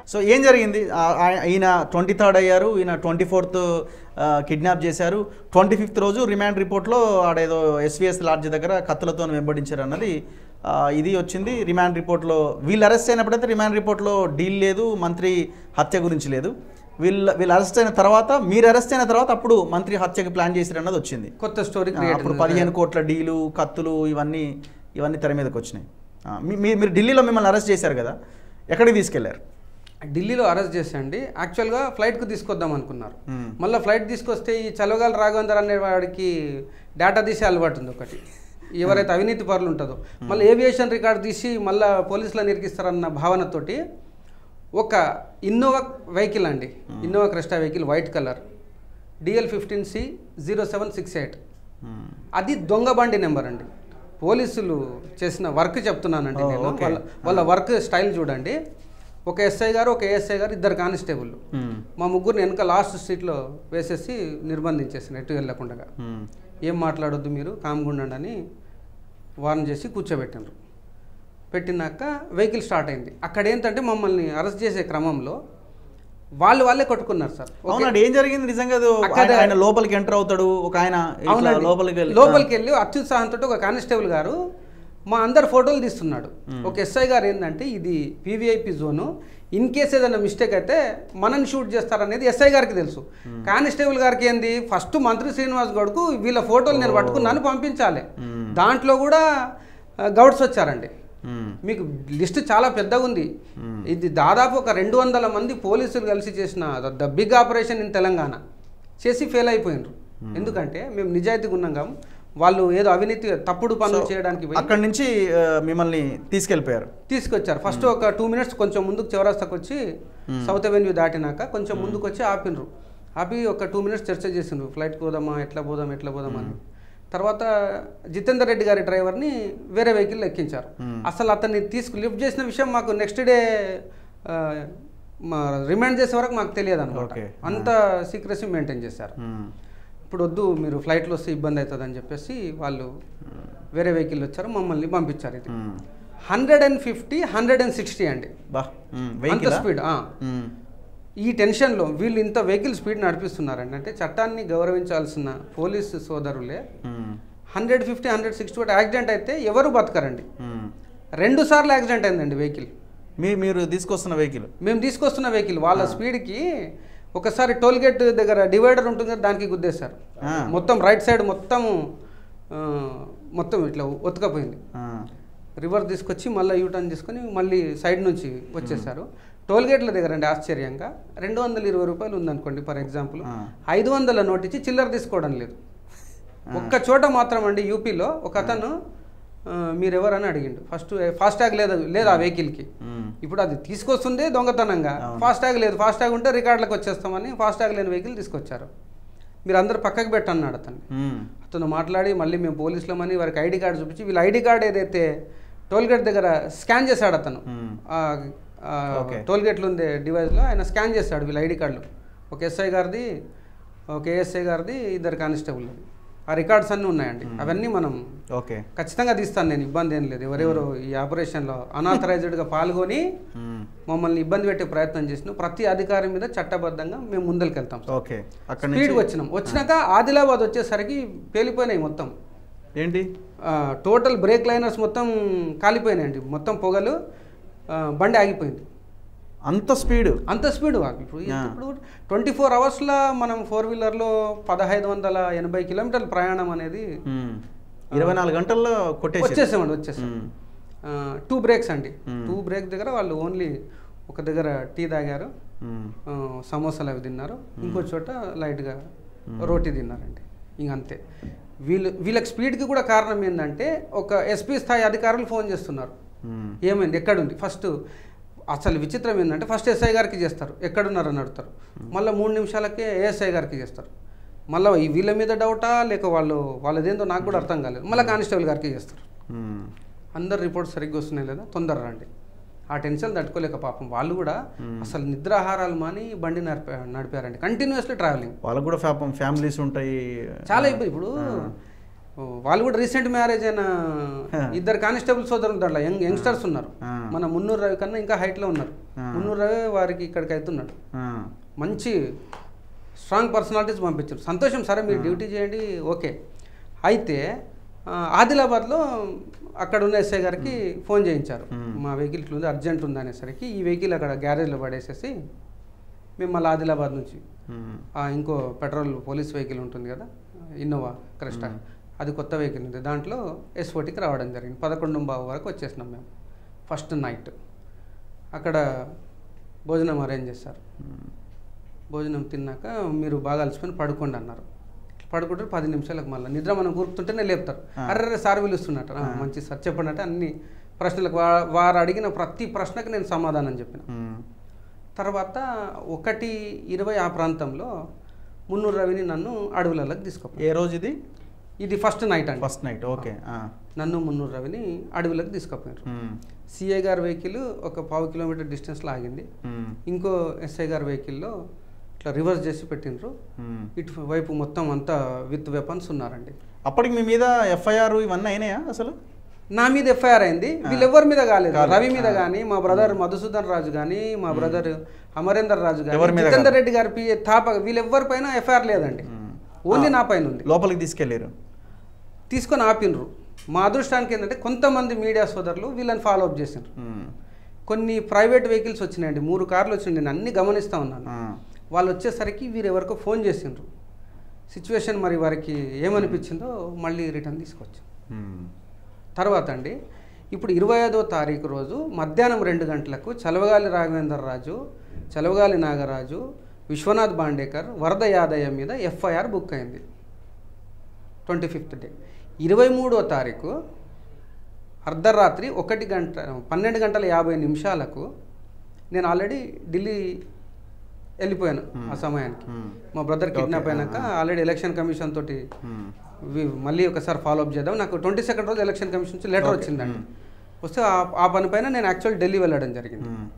So ఏం జరిగింది ఆ- ఆ- ఈయన ట్వంటీ థర్డ్ అయ్యారు ఈయన ట్వంటీ ఫోర్త్ కిడ్నాప్ చేశారు ట్వంటీ ఫిఫ్త్ రోజు రిమాండ్ రిపోర్ట్లో ఆడేదో ఎస్విఎస్ లాడ్జ్ దగ్గర కత్తులతో వెంబడించారు అన్నది ఆ, ఇది వచ్చింది రిమాండ్ రిపోర్ట్లో వీళ్ళు అరెస్ట్ అయినప్పుడైతే రిమాండ్ రిపోర్ట్లో డీల్ లేదు మంత్రి హత్య గురించి లేదు వీళ్ళు వీళ్ళు అరెస్ట్ అయిన తర్వాత మీరు అరెస్ట్ అయిన తర్వాత అప్పుడు మంత్రి హత్యకి ప్లాన్ చేశారు అన్నది వచ్చింది కొత్త స్టోరీ ఆ, క్రియేట్ అప్పుడు పదిహేను కోట్ల డీలు కత్తులు ఇవన్నీ ఇవన్నీ తెర మీదకి వచ్చినాయి ఆ, మీ- మీ- మీరు ఢిల్లీలో మిమ్మల్ని అరెస్ట్ చేశారు కదా ఎక్కడికి తీసుకెళ్లారు ఢిల్లీలో అరెస్ట్ చేసండి యాక్చువల్గా ఫ్లైట్కు తీసుకొద్దాం అనుకున్నారు మ్మ్. మళ్ళీ ఫ్లైట్ తీసుకొస్తే ఈ చలవగాల రాఘవేందర్ అనే వాడికి డేటా తీసే అలవాటు ఉంది ఒకటి ఎవరైతే అవినీతి పరులు ఉంటుందో మళ్ళీ ఏవియేషన్ రికార్డ్ తీసి మళ్ళీ పోలీసులను ఇరికిస్తారన్న భావనతోటి ఒక ఇన్నోవా వెహికల్ అండి Innova Crysta vehicle white colour DL fifteen C zero seven six eight hmm. అది దొంగ బండి నెంబర్ అండి పోలీసులు చేసిన వర్క్ చెప్తున్నానండి ఓ, నేను ఓకే. వాళ్ళ వాళ్ళ వర్క్ స్టైల్ చూడండి ఒక ఎస్ఐ గారు ఒక ఏఎస్ఐ గారు ఇద్దరు కానిస్టేబుల్ మ్మ్. మా ముగ్గురిని వెనక లాస్ట్ స్ట్రీట్లో వేసేసి నిర్బంధించేసిన ఎటు వెళ్ళకుండా మ్మ్. ఏం మాట్లాడొద్దు మీరు కామ్గా ఉండండి అని వార్న్ చేసి కూర్చోబెట్టినారు పెట్టినాక వెహికల్ స్టార్ట్ అయింది అక్కడ ఏంటంటే మమ్మల్ని అరెస్ట్ చేసే క్రమంలో వాళ్ళు వాళ్ళే కొట్టుకున్నారు సార్ ఓకే. అవునండి ఏం జరిగింది నిజంగా అది అక్కడ- ఆయన- ఆయన లోపలికి ఎంటర్ అవుతాడు ఒక ఆయన ఇట్లా అవునండి. లోపలికి వెళ్ళి లోపలికి వెళ్ళి అత్యుత్సాహంతో ఒక కానిస్టేబుల్ గారు మా అందరు ఫోటోలు తీస్తున్నాడు ఒక ఎస్ఐ గారు ఏంటంటే ఇది పీవీఐపీ జోను ఇన్ కేస్ ఏదైనా మిస్టేక్ అయితే మనని షూట్ చేస్తారనేది ఎస్ఐ గారికి తెలుసు కానిస్టేబుల్ గారికి ఏంది ఫస్ట్ మంత్రి శ్రీనివాస్ గౌడ్కు వీళ్ళ ఫోటోలు నేను పట్టుకున్నాను పంపించాలి మ్మ్. దాంట్లో కూడా ఆ, గౌడ్స్ వచ్చారండి మ్మ్. మీకు లిస్ట్ చాలా పెద్దగా ఉంది ఇది దాదాపు ఒక రెండు వందల మంది పోలీసులు కలిసి చేసిన the big operation in Telangana చేసి ఫెయిల్ అయిపోయినారు ఎందుకంటే మేము నిజాయితీగా ఉన్నాం కాము వాళ్ళు ఏదో అవినీతి తప్పుడు పనులు చేయడానికి పోయి అక్కడి నుంచి ఆ, మిమ్మల్ని తీసుకెళ్ళిపోయారు తీసుకొచ్చారు ఫస్ట్ ఒక టూ మినిట్స్ కొంచెం ముందుకు చివరాస్తాకు వచ్చి సౌత్ అవెన్యూ దాటినాక కొంచెం ముందుకు వచ్చి ఆపినరు ఆపి ఒక టూ మినిట్స్ చర్చ చేసిండ్రు ఫ్లైట్కి పోదామా ఎట్లా పోదాం ఎట్లా పోదాం అని తర్వాత జితేందర్ రెడ్డి గారి డ్రైవర్ని వేరే వెహికల్ ఎక్కించారు అసలు అతన్ని తీసుకు లిఫ్ట్ చేసిన విషయం మాకు నెక్స్ట్ డే మా రిమైండ్ చేసే వరకు మాకు తెలియదు అనమాట Okay. అంత సీక్రసీ మెయింటైన్ చేశారు మ్మ్. ఇప్పుడు వద్దు మీరు ఫ్లైట్లో వస్తే ఇబ్బంది అవుతుంది అని చెప్పేసి వాళ్ళు వేరే వెహికల్ వచ్చారు మమ్మల్ని పంపించారు ఇది hmm. Hundred and fifty hundred and sixty అండి బా మ్మ్. అంత వెహికలా? స్పీడ్ ఆ. మ్మ్. ఈ టెన్షన్లో వీళ్ళు ఇంత వెహికల్ స్పీడ్ నడిపిస్తున్నారండి అంటే చట్టాన్ని గౌరవించాల్సిన పోలీసు సోదరులే hmm. Hundred fifty hundred sixty ఒకటి యాక్సిడెంట్ అయితే ఎవరు బతకరండి మ్మ్. రెండు సార్లు యాక్సిడెంట్ అయిందండి వెహికల్ మీ మీరు తీసుకొస్తున్న వెహికల్ మేము తీసుకొస్తున్న వెహికల్ వాళ్ళ స్పీడ్కి ఒకసారి టోల్ గేట్ దగ్గర డివైడర్ ఉంటుంది కదా దానికి గుద్దేశారు ఆ. మొత్తం రైట్ సైడ్ మొత్తం ఆ, మొత్తం ఇట్లా ఒత్తుకపోయింది రివర్స్ తీసుకొచ్చి మళ్ళీ యూటర్న్ తీసుకొని మళ్ళీ సైడ్ నుంచి వచ్చేసారు టోల్ గేట్ల దగ్గర అండి ఆశ్చర్యంగా రెండు వందల ఇరవై రూపాయలు ఉందనుకోండి ఫర్ ఎగ్జాంపుల్ ఆ. ఐదు వందల నోట్ ఇచ్చి చిల్లర తీసుకోవడం లేదు ఒక్క చోట మాత్రం అండి యూపీలో ఒక అతను ఆ, మీరెవరని అడిగిండు ఫస్ట్ ఫాస్ట్ ట్యాగ్ లేదు లేదు ఆ వెహికల్కి ఇప్పుడు అది తీసుకొస్తుందే దొంగతనంగా అవును. ఫాస్ట్ ట్యాగ్ లేదు ఫాస్ట్ ట్యాగ్ ఉంటే రికార్డులకు వచ్చేస్తామని ఫాస్ట్ ట్యాగ్ లేని వెహికల్ తీసుకొచ్చారు మీరు అందరు పక్కకు పెట్టన్నాడు అతన్ని అతను మాట్లాడి మళ్ళీ మేము పోలీసులమని వారికి ఐడి కార్డు చూపించి వీళ్ళ ఐడి కార్డు ఏదైతే టోల్ గేట్ దగ్గర స్కాన్ చేశాడు అతను Hmm. Okay. టోల్ గేట్లు ఉండే డివైస్లో ఆయన స్కాన్ చేశాడు వీళ్ళ ఐడి కార్డులు ఒక ఎస్ఐ గారిది ఒక ఏఎస్ఐ గారిది ఇద్దరు కానిస్టేబుల్ ఆ రికార్డ్స్ అన్నీ ఉన్నాయండి అవన్నీ మనం ఓకే ఖచ్చితంగా తీస్తాను నేను ఇబ్బంది ఏం లేదు ఎవరెవరు ఈ ఆపరేషన్లో అనాథరైజ్డ్గా పాల్గొని మమ్మల్ని ఇబ్బంది పెట్టే ప్రయత్నం చేసిన ప్రతి అధికారి మీద చట్టబద్ధంగా మేము ముందరికి వెళ్తాం ఓకే అక్కడ స్పీడ్గా నుంచి వచ్చినాం వచ్చినాక ఆదిలాబాద్ వచ్చేసరికి పేలిపోయినాయి మొత్తం ఏంటి ఆ, టోటల్ బ్రేక్ లైనర్స్ మొత్తం కాలిపోయినాయండి మొత్తం పొగలు ఆ, బండి ఆగిపోయింది అంత స్పీడ్ అంత స్పీడ్ ఇప్పుడు ఆ. ఇప్పుడు ట్వంటీ ఫోర్ అవర్స్లో మనం ఫోర్ వీలర్లో పదహైదు వందల ఎనభై కిలోమీటర్ల ప్రయాణం అనేది ఇరవై నాలుగు గంటల్లో కొట్టేసి వచ్చేసామండి వచ్చేసాం టూ బ్రేక్స్ అండి టూ బ్రేక్ దగ్గర వాళ్ళు ఓన్లీ ఒక దగ్గర టీ తాగారు ఆ, సమోసాలు అవి తిన్నారు ఇంకో చోట లైట్గా రోటీ తిన్నారండి ఇంక అంతే వీళ్ళు వీళ్ళకి స్పీడ్కి కూడా కారణం ఏంటంటే ఒక ఎస్పీ స్థాయి అధికారులు ఫోన్ చేస్తున్నారు ఏమైంది ఎక్కడుంది ఫస్ట్ అసలు విచిత్రం ఏంటంటే ఫస్ట్ ఎస్ఐ గారికి చేస్తారు ఎక్కడున్నారు అని అడుగుతారు మళ్ళీ మూడు నిమిషాలకే ఏఎస్ఐ గారికి చేస్తారు మళ్ళీ ఈ వీళ్ళ మీద డౌటా లేక వాళ్ళు వాళ్ళదేందో నాకు కూడా అర్థం కాలేదు మళ్ళీ కానిస్టేబుల్ గారికి చేస్తారు అందరు రిపోర్ట్స్ సరిగ్గా వస్తున్నాయి లేదా తొందర రండి ఆ టెన్షన్ తట్టుకోలేక పాపం వాళ్ళు కూడా అసలు నిద్రాహారాలు మాని బండి నడిపా నడిపారండి కంటిన్యూస్లీ ట్రావెలింగ్ వాళ్ళకు కూడా పాపం ఫ్యామిలీస్ ఉంటాయి చాలా ఇబ్బంది ఇప్పుడు ఓ, వాళ్ళు కూడా రీసెంట్ మ్యారేజ్ అయిన ఇద్దరు కానిస్టేబుల్ సోదరులు దాంట్లో యంగ్ యంగ్స్టర్స్ ఉన్నారు ఆ. మన మున్నూరు రవి కన్నా ఇంకా హైట్లో ఉన్నారు ఆ. మున్నూరు రవి వారికి ఇక్కడికి అవుతున్నాడు ఆ, మంచి స్ట్రాంగ్ పర్సనాలిటీస్ పంపించారు సంతోషం సరే మీరు డ్యూటీ చేయండి ఓకే అయితే ఆ, ఆదిలాబాద్లో అక్కడ ఉన్న ఎస్ఐ గారికి ఫోన్ చేయించారు మ్మ్. మా వెహికల్ ఇట్లా ఉంది అర్జెంట్ ఉంది అనేసరికి ఈ వెహికల్ అక్కడ గ్యారేజ్లో పడేసేసి మేము మళ్ళీ ఆదిలాబాద్ నుంచి ఉమ్, ఆ ఇంకో పెట్రోల్ పోలీస్ వెహికల్ ఉంటుంది కదా ఇన్నోవా క్రెస్టా అది కొత్త వెహికల్ ఉంది దాంట్లో ఎస్ఓటికి రావడం జరిగింది పదకొండు బావు వరకు వచ్చేసినాం మేము ఫస్ట్ నైట్ అక్కడ భోజనం అరేంజ్ చేశారు ఉమ్, భోజనం తిన్నాక మీరు బాగా అలసిపోయి పడుకోండి అన్నారు పడుకుంటారు పది నిమిషాలకు మళ్ళీ నిద్ర మనం కూర్చుంటేనే లేపుతారు ఆ. అర్రే సార్ పిలుస్తున్నట్టు "ఆ, మంచి సార్ చెప్పండి అంటే అన్ని ప్రశ్నలకు వా- వారు అడిగిన ప్రతి ప్రశ్నకు నేను సమాధానం చెప్పిన ఉమ్, తర్వాత ఒకటి ఇరవై ఆ ప్రాంతంలో మున్నూరు రవిని నన్ను అడవులలోకి తీసుకుపోయారు ఏ రోజు ఇది ఇది ఫస్ట్ నైట్ అండి ఫస్ట్ నైట్ ఓకే ఆ, నన్ను మున్నూరు రవిని అడవులకు తీసుకుపోయారు ఉమ్, సిఐ గారి వెహికల్ ఒక పావు కిలోమీటర్ డిస్టెన్స్లో ఆగింది ఉమ్, ఇంకో ఎస్ఐ గారి వెహికల్లో ఇట్లా రివర్స్ చేసి పెట్టినరు ఉమ్. ఇటు వైపు మొత్తం అంతా విత్ వెపన్స్ ఉన్నారండి అప్పటికి మీ మీద ఎఫ్ఐఆర్ ఇవన్నీ అయినాయా అసలు నా మీద ఎఫ్ఐఆర్ అయింది వీళ్ళెవ్వరి మీద కాలేదు కాలేదు. రవి మీద కానీ మా బ్రదర్ మధుసూదన్ రాజు కానీ మా బ్రదర్ అమరేందర్ రాజు ఎవరి కానీ మీద జితేందర్ రెడ్డి గారి పిఏ తాప వీళ్ళెవ్వరి పైన ఎఫ్ఐఆర్ లేదండి ఉమ్. ఓన్లీ నా పైన ఉంది లోపలికి తీసుకెళ్ళారు తీసుకొని ఆపినరు మా అదృష్టానికి ఏంటంటే కొంతమంది మీడియా సోదరులు వీళ్ళని ఫాలో అప్ చేసిండ్రు ఉమ్, కొన్ని ప్రైవేట్ వెహికల్స్ వచ్చినాయండి మూడు కార్లు వచ్చినాయి నేను అన్ని గమనిస్తూ ఉన్నాను ఆ, వాళ్ళు వచ్చేసరికి వీరు ఎవరికో ఫోన్ చేసిండ్రు సిచ్యువేషన్ మరి వారికి ఏమనిపించిందో మళ్ళీ రిటర్న్ తీసుకొచ్చాం ఉమ్, తర్వాత అండి ఇప్పుడు ఇరవై ఐదో తారీఖు రోజు మధ్యాహ్నం రెండు గంటలకు చలవగాలి రాఘవేందర్ రాజు చలవగాలి నాగరాజు విశ్వనాథ్ బాండేకర్ వరద యాదయ్య మీద ఎఫ్ఐఆర్ బుక్ అయింది ట్వంటీ ఫిఫ్త్ డే ఇరవై మూడో తారీఖు అర్ధరాత్రి ఒకటి గంట పన్నెండు గంటల యాభై నిమిషాలకు నేను ఆల్రెడీ ఢిల్లీ వెళ్ళిపోయాను ఆ సమయానికి ఉమ్, మా బ్రదర్ కిడ్నాప్ Okay, అయినాక ఆ, ఆల్రెడీ ఎలక్షన్ కమిషన్ తోటి ఉమ్, వి- మళ్ళీ ఒకసారి ఫాలో అప్ చేద్దాం నాకు ట్వంటీ సెకండ్ రోజు ఎలక్షన్ కమిషన్ నుంచి లెటర్ Okay. వచ్చిందండి Hmm. వస్తే ఆ- ఆ పని పైన నేను యాక్చువల్ ఢిల్లీ వెళ్ళడం జరిగింది ఉమ్,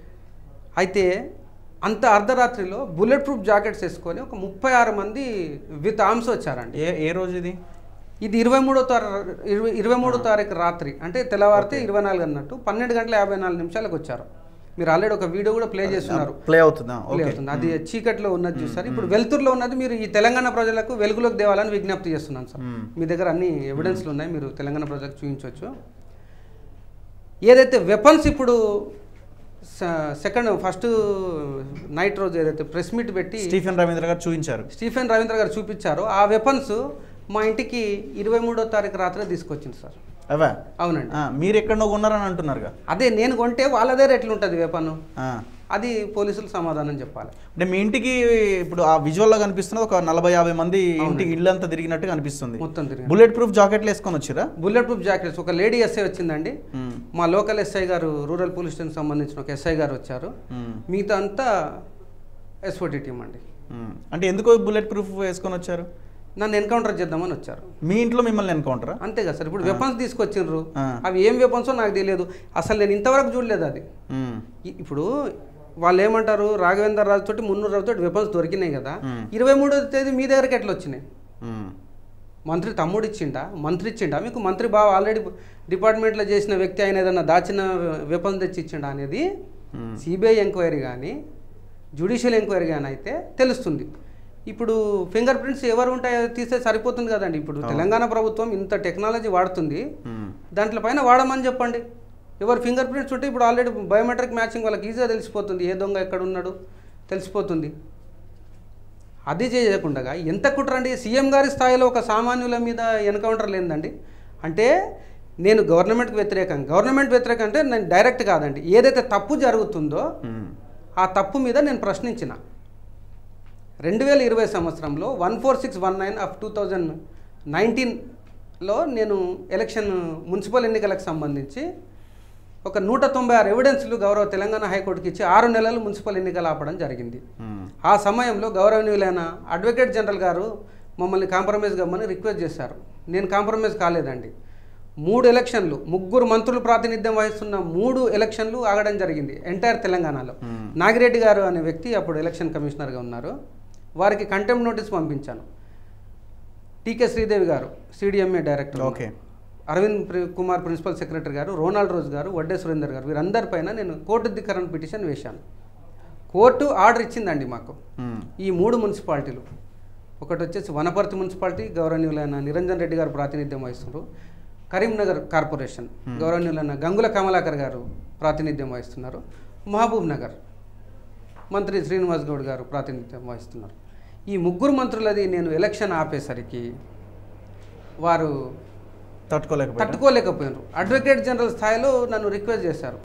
అయితే అంత అర్ధరాత్రిలో బుల్లెట్ ప్రూఫ్ జాకెట్స్ వేసుకొని ఒక ముప్పై ఆరు మంది విత్ ఆర్మ్స్ వచ్చారండి ఏ ఏ రోజు ఇది ఇది ఇరవై మూడో తారీఖు ఇరవై ఇరవై మూడో తారీఖు రాత్రి అంటే తెల్లవారితే ఇరవై నాలుగు అన్నట్టు పన్నెండు గంటల యాభై నాలుగు నిమిషాలకు వచ్చారు మీరు ఆల్రెడీ ఒక వీడియో కూడా ప్లే చేస్తున్నారు ప్లే అవుతుందా ప్లే ఓకే అవుతుంది అది చీకట్లో ఉన్నది చూస్తారు ఇప్పుడు వెలుతురులో ఉన్నది మీరు ఈ తెలంగాణ ప్రజలకు వెలుగులోకి దేవాలని విజ్ఞప్తి చేస్తున్నాను సార్ మ్మ్. మీ దగ్గర అన్ని ఎవిడెన్స్లు ఉన్నాయి మీరు తెలంగాణ ప్రజలకు చూపించవచ్చు ఏదైతే వెపన్స్ ఇప్పుడు సెకండ్ ఫస్ట్ నైట్ రోజు ఏదైతే ప్రెస్ మీట్ పెట్టి స్టీఫెన్ రవీంద్ర గారు చూపించారు స్టీఫెన్ రవీంద్ర గారు చూపించారో ఆ వెపన్స్ మా ఇంటికి ఇరవై మూడో తారీఖు రాత్రి తీసుకొచ్చింది సార్ అవా అవునండి ఆ, మీరు ఎక్కడో ఉన్నారని అంటున్నారుగా అదే నేను కొంటే వాళ్ళదే రేట్లు ఉంటుంది వెపన్ ఆ. అది పోలీసులు సమాధానం చెప్పాలి అంటే మీ ఇంటికి ఇప్పుడు ఆ విజువల్లో కనిపిస్తున్నది ఒక నలభై యాభై మంది ఇంటికి ఇల్లంతా తిరిగినట్టు కనిపిస్తుంది మొత్తం తిరిగి బుల్లెట్ ప్రూఫ్ జాకెట్లు వేసుకొని వచ్చిరా బుల్లెట్ ప్రూఫ్ జాకెట్స్ ఒక లేడీ ఎస్ఐ వచ్చిందండి మా లోకల్ ఎస్ఐ గారు రూరల్ పోలీస్ స్టేషన్ సంబంధించిన ఒక ఎస్ఐ గారు వచ్చారు మిగతా అంతా ఎస్ఓటి టీం అండి అంటే ఎందుకో బుల్లెట్ ప్రూఫ్ వేసుకొని వచ్చారు నన్ను ఎన్కౌంటర్ చేద్దామని వచ్చారు మీ ఇంట్లో మిమ్మల్ని ఎన్కౌంటరా అంతే కదా సార్ ఇప్పుడు వెపన్స్ తీసుకొచ్చిండ్రు ఆ. అవి ఏం వెపన్సో నాకు తెలియదు అసలు నేను ఇంతవరకు చూడలేదు అది ఇ- ఇప్పుడు వాళ్ళు ఏమంటారు రాఘవేందర్ రాజు తోటి మున్నూరు రాజు తోటి వెపన్స్ దొరికినాయి కదా మ్మ్. ఇరవై మూడో తేదీ మీ దగ్గరికి ఎట్లా వచ్చినాయి మంత్రి తమ్ముడు ఇచ్చిండా మంత్రి ఇచ్చిండా మీకు మంత్రి బావ ఆల్రెడీ డిపార్ట్మెంట్లో చేసిన వ్యక్తి ఆయన ఏదన్నా దాచిన వెపన్స్ తెచ్చి ఇచ్చిండా అనేది సిబిఐ ఎంక్వైరీ కానీ జ్యుడిషియల్ ఎంక్వైరీ కానీ అయితే తెలుస్తుంది ఇప్పుడు ఫింగర్ ప్రింట్స్ ఎవరు ఉంటాయో తీస్తే సరిపోతుంది కదండి ఇప్పుడు తెలంగాణ ప్రభుత్వం ఇంత టెక్నాలజీ వాడుతుంది దాంట్లో పైన వాడమని చెప్పండి ఎవరు ఫింగర్ ప్రింట్స్ ఉంటే ఇప్పుడు ఆల్రెడీ బయోమెట్రిక్ మ్యాచింగ్ వాళ్ళకి ఈజీగా తెలిసిపోతుంది ఏ దొంగ ఎక్కడ ఉన్నాడు తెలిసిపోతుంది అది చేయకుండా ఎంత కుట్రండి సీఎం గారి స్థాయిలో ఒక సామాన్యుల మీద ఎన్కౌంటర్ లేదండి అంటే నేను గవర్నమెంట్కి వ్యతిరేకం గవర్నమెంట్ వ్యతిరేకం అంటే నేను డైరెక్ట్ కాదండి ఏదైతే తప్పు జరుగుతుందో ఆ తప్పు మీద నేను ప్రశ్నించిన రెండు వేల ఇరవై సంవత్సరంలో one four six one nine of two thousand నైన్టీన్లో నేను ఎలక్షన్ మున్సిపల్ ఎన్నికలకు సంబంధించి ఒక నూట తొంభై ఆరు ఎవిడెన్స్లు గౌరవ తెలంగాణ హైకోర్టుకి ఇచ్చి ఆరు నెలలు మున్సిపల్ ఎన్నికలు ఆపడం జరిగింది ఆ సమయంలో గౌరవనీయులైన అడ్వకేట్ జనరల్ గారు మమ్మల్ని కాంప్రమైజ్ కమ్మని రిక్వెస్ట్ చేశారు నేను కాంప్రమైజ్ కాలేదండి మూడు ఎలక్షన్లు ముగ్గురు మంత్రులు ప్రాతినిధ్యం వహిస్తున్న మూడు ఎలక్షన్లు ఆగడం జరిగింది ఎంటైర్ తెలంగాణలో నాగిరెడ్డి గారు అనే వ్యక్తి అప్పుడు ఎలక్షన్ కమిషనర్గా ఉన్నారు వారికి కంటెంప్ట్ నోటీస్ పంపించాను టీకే శ్రీదేవి గారు సిడిఎంఏ డైరెక్టర్ ఓకే అరవింద్ ప్రి- కుమార్ ప్రిన్సిపల్ సెక్రటరీ గారు రోనాల్డ్ రోజ్ గారు వడ్డే సురేందర్ గారు వీరందరిపైన నేను కోర్టు ధిక్కరణ పిటిషన్ వేశాను కోర్టు ఆర్డర్ ఇచ్చిందండి మాకు మ్మ్. ఈ మూడు మున్సిపాలిటీలు ఒకటి వచ్చేసి వనపర్తి మున్సిపాలిటీ గౌరవనీయులైన నిరంజన్ రెడ్డి గారు ప్రాతినిధ్యం వహిస్తున్నారు కరీంనగర్ కార్పొరేషన్ గౌరవనీయులైన గంగుల కమలాకర్ గారు ప్రాతినిధ్యం వహిస్తున్నారు మహబూబ్ నగర్ మంత్రి శ్రీనివాస్ గౌడ్ గారు ప్రాతినిధ్యం వహిస్తున్నారు ఈ ముగ్గురు మంత్రులది నేను ఎలక్షన్ ఆపేసరికి వారు తట్టుకోలేకపోయారు తట్టుకోలేకపోయినారు అడ్వకేట్ జనరల్ స్థాయిలో నన్ను రిక్వెస్ట్ చేశారు